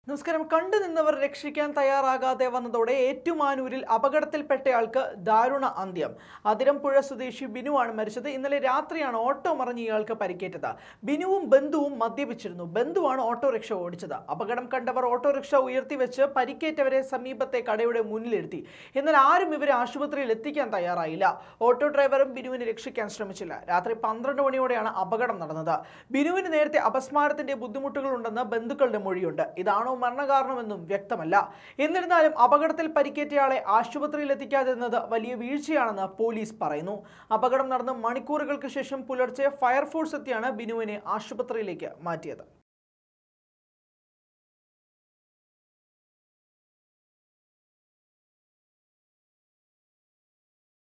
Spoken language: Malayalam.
നമസ്കാരം കണ്ടു നിന്നവർ രക്ഷിക്കാൻ തയ്യാറാകാതെ വന്നതോടെ ഏറ്റുമാനൂരിൽ അപകടത്തിൽപ്പെട്ടയാൾക്ക് ദാരുണ അന്ത്യം അതിരമ്പുഴ സ്വദേശി ബിനുവാണ് മരിച്ചത് ഇന്നലെ രാത്രിയാണ് ഓട്ടോ മറിഞ്ഞ് ഇയാൾക്ക് പരിക്കേറ്റത് ബിനുവും ബന്ധുവും മദ്യപിച്ചിരുന്നു ബന്ധുവാണ് ഓട്ടോറിക്ഷ ഓടിച്ചത് അപകടം കണ്ടവർ ഓട്ടോറിക്ഷ ഉയർത്തിവെച്ച് പരിക്കേറ്റവരെ സമീപത്തെ കടയുടെ മുന്നിലിരുത്തി എന്നാൽ ആരും ഇവരെ ആശുപത്രിയിൽ എത്തിക്കാൻ തയ്യാറായില്ല ഓട്ടോ ഡ്രൈവറും ബിനുവിനെ രക്ഷിക്കാൻ ശ്രമിച്ചില്ല രാത്രി പന്ത്രണ്ട് മണിയോടെയാണ് അപകടം നടന്നത് ബിനുവിന് നേരത്തെ അപസ്മാരത്തിന്റെ ബുദ്ധിമുട്ടുകൾ ഉണ്ടെന്ന് ബന്ധുക്കളുടെ മൊഴിയുണ്ട് ഇതാണോ മരണകാരണമെന്നും വ്യക്തമല്ല എന്നിരുന്നാലും അപകടത്തിൽ പരിക്കേറ്റയാളെ ആശുപത്രിയിൽ എത്തിക്കാതിരുന്നത് വലിയ വീഴ്ചയാണെന്ന് പോലീസ് പറയുന്നു അപകടം നടന്ന് മണിക്കൂറുകൾക്ക് ശേഷം പുലർച്ചെ ഫയർഫോഴ്സ് എത്തിയാണ് ബിനുവിനെ ആശുപത്രിയിലേക്ക് മാറ്റിയത്